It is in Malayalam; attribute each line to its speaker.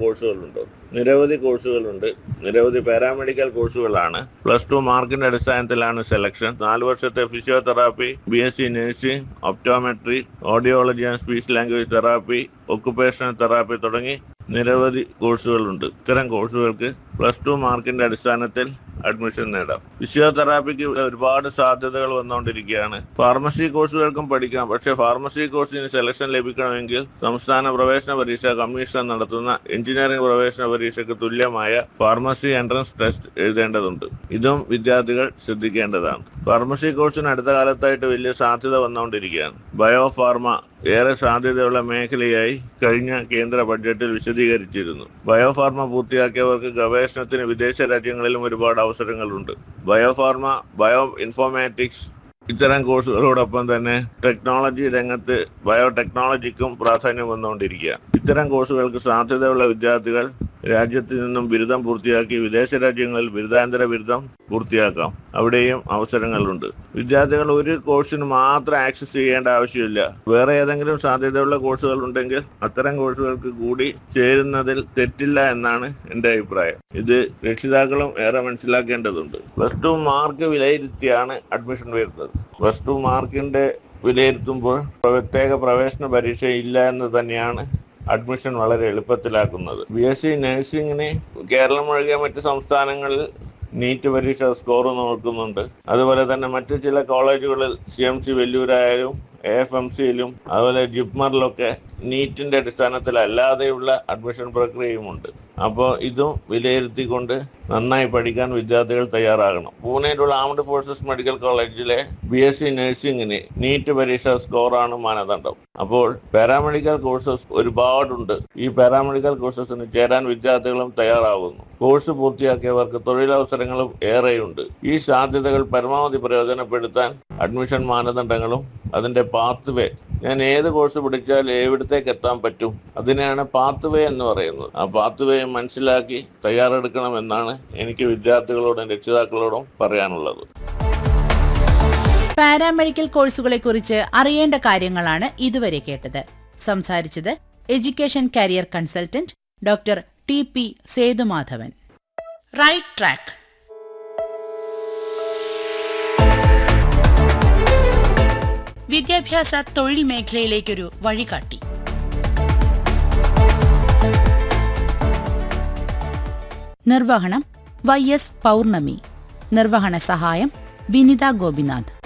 Speaker 1: കോഴ്സുകളുണ്ട് നിരവധി കോഴ്സുകളുണ്ട് നിരവധി പാരാമെഡിക്കൽ കോഴ്സുകളാണ് പ്ലസ് ടു മാർക്കിന്റെ അടിസ്ഥാനത്തിലാണ് സെലക്ഷൻ നാല് വർഷത്തെ physiotherapy B S C nursing optometry audiology and speech language therapy occupational therapy തുടങ്ങി നിരവധി കോഴ്സുകളുണ്ട് ഇത്തരം കോഴ്സുകൾക്ക് പ്ലസ് ടു മാർക്കിന്റെ അടിസ്ഥാനത്തിൽ അഡ്മിഷൻ നേടാം ഫിസിയോതെറാപ്പിക്ക് ഒരുപാട് സാധ്യതകൾ വന്നുകൊണ്ടിരിക്കുകയാണ് ഫാർമസി കോഴ്സുകൾക്കും പഠിക്കാം പക്ഷേ ഫാർമസി കോഴ്സിന് സെലക്ഷൻ ലഭിക്കണമെങ്കിൽ സംസ്ഥാന പ്രവേശന പരീക്ഷ കമ്മീഷൻ നടത്തുന്ന എഞ്ചിനീയറിംഗ് പ്രവേശന പരീക്ഷയ്ക്ക് തുല്യമായ ഫാർമസി എൻട്രൻസ് ടെസ്റ്റ് എഴുതേണ്ടതുണ്ട് ഇതും വിദ്യാർത്ഥികൾ ശ്രദ്ധിക്കേണ്ടതാണ് ഫാർമസി കോഴ്സിന് അടുത്ത കാലത്തായിട്ട് വലിയ സാധ്യത വന്നുകൊണ്ടിരിക്കുകയാണ് ബയോ ഫാർമ ഏറെ സാധ്യതയുള്ള മേഖലയായി കഴിഞ്ഞ കേന്ദ്ര ബഡ്ജറ്റിൽ വിശദീകരിച്ചിരുന്നു ബയോഫാർമ പൂർത്തിയാക്കിയവർക്ക് ഗവേഷണത്തിന് വിദേശ രാജ്യങ്ങളിലും ഒരുപാട് അവസരങ്ങളുണ്ട് ബയോഫാർമ ബയോ ഇൻഫോർമാറ്റിക്സ് ഇത്തരം കോഴ്സുകളോടൊപ്പം തന്നെ ടെക്നോളജി രംഗത്ത് ബയോടെക്നോളജിക്കും പ്രാധാന്യം വന്നുകൊണ്ടിരിക്കുക ഇത്തരം കോഴ്സുകൾക്ക് സാധ്യതയുള്ള വിദ്യാർത്ഥികൾ രാജ്യത്ത് നിന്നും ബിരുദം പൂർത്തിയാക്കി വിദേശ രാജ്യങ്ങളിൽ ബിരുദാന്തര ബിരുദം പൂർത്തിയാക്കാം അവിടെയും അവസരങ്ങളുണ്ട് വിദ്യാർത്ഥികൾ ഒരു കോഴ്സിന് മാത്രം ആക്സസ് ചെയ്യേണ്ട ആവശ്യമില്ല വേറെ ഏതെങ്കിലും സാധ്യതയുള്ള കോഴ്സുകൾ ഉണ്ടെങ്കിൽ അത്തരം കോഴ്സുകൾക്ക് കൂടി ചേരുന്നതിൽ തെറ്റില്ല എന്നാണ് എന്റെ അഭിപ്രായം ഇത് രക്ഷിതാക്കളും ഏറെ മനസ്സിലാക്കേണ്ടതുണ്ട് പ്ലസ് ടു മാർക്ക് വിലയിരുത്തിയാണ് അഡ്മിഷൻ വരുന്നത് പ്ലസ് ടു മാർക്കിന്റെ വിലയിരുത്തുമ്പോൾ പ്രത്യേക പ്രവേശന പരീക്ഷ ഇല്ല എന്ന് തന്നെയാണ് അഡ്മിഷൻ വളരെ എളുപ്പത്തിലാക്കുന്നത് ബി എസ് സി നഴ്സിംഗിന് കേരളം ഒഴികെ മറ്റ് സംസ്ഥാനങ്ങളിൽ നീറ്റ് പരീക്ഷ സ്കോർ നോക്കുന്നുണ്ട് അതുപോലെ തന്നെ മറ്റു ചില കോളേജുകളിൽ സി എം സി വെല്ലൂരായാലും എ എഫ് എം സിയിലും അതുപോലെ ജിപ്മറിലൊക്കെ നീറ്റിന്റെ അടിസ്ഥാനത്തിൽ അല്ലാതെയുള്ള അഡ്മിഷൻ പ്രക്രിയയുമുണ്ട് അപ്പോൾ ഇതും വിലയിരുത്തിക്കൊണ്ട് നന്നായി പഠിക്കാൻ വിദ്യാർത്ഥികൾ തയ്യാറാകണം പൂനെയിലുള്ള ആംഡ് ഫോഴ്സസ് മെഡിക്കൽ കോളേജിലെ ബി എസ് സി നഴ്സിംഗിന് നീറ്റ് പരീക്ഷ സ്കോറാണ് മാനദണ്ഡം അപ്പോൾ പാരാമെഡിക്കൽ കോഴ്സസ് ഒരുപാടുണ്ട് ഈ പാരാമെഡിക്കൽ കോഴ്സസിന് ചേരാൻ വിദ്യാർത്ഥികളും തയ്യാറാകുന്നു കോഴ്സ് പൂർത്തിയാക്കിയവർക്ക് തൊഴിലവസരങ്ങളും ഏറെയുണ്ട് ഈ സാധ്യതകൾ പരമാവധി പ്രയോജനപ്പെടുത്താൻ അഡ്മിഷൻ മാനദണ്ഡങ്ങളും അതിന്റെ പാത്ത് വേ ഞാൻ ഏത് കോഴ്സ് പഠിച്ചാൽ എവിടത്തേക്ക് എത്താൻ പറ്റും അതിനെയാണ് പാത്ത് വേ എന്ന് പറയുന്നത് ആ പാത്ത് വേ മനസ്സിലാക്കി തയ്യാറെടുക്കണം എന്നാണ് എനിക്ക് വിദ്യാർത്ഥികളോടും രക്ഷിതാക്കളോടും പറയാനുള്ളത്
Speaker 2: പാരാമെഡിക്കൽ കോഴ്സുകളെക്കുറിച്ച് അറിയേണ്ട കാര്യങ്ങളാണ് ഇതുവരെ കേട്ടത് സംസാരിച്ചത് education career consultant doctor T P Sethumadhavan right track വിദ്യാഭ്യാസ തൊഴിൽ മേഖലയിലേക്കൊരു വഴികാട്ടി നിർവഹണം വൈ എസ് പൗർണമി നിർവഹണ സഹായം വിനിത ഗോപിനാഥ്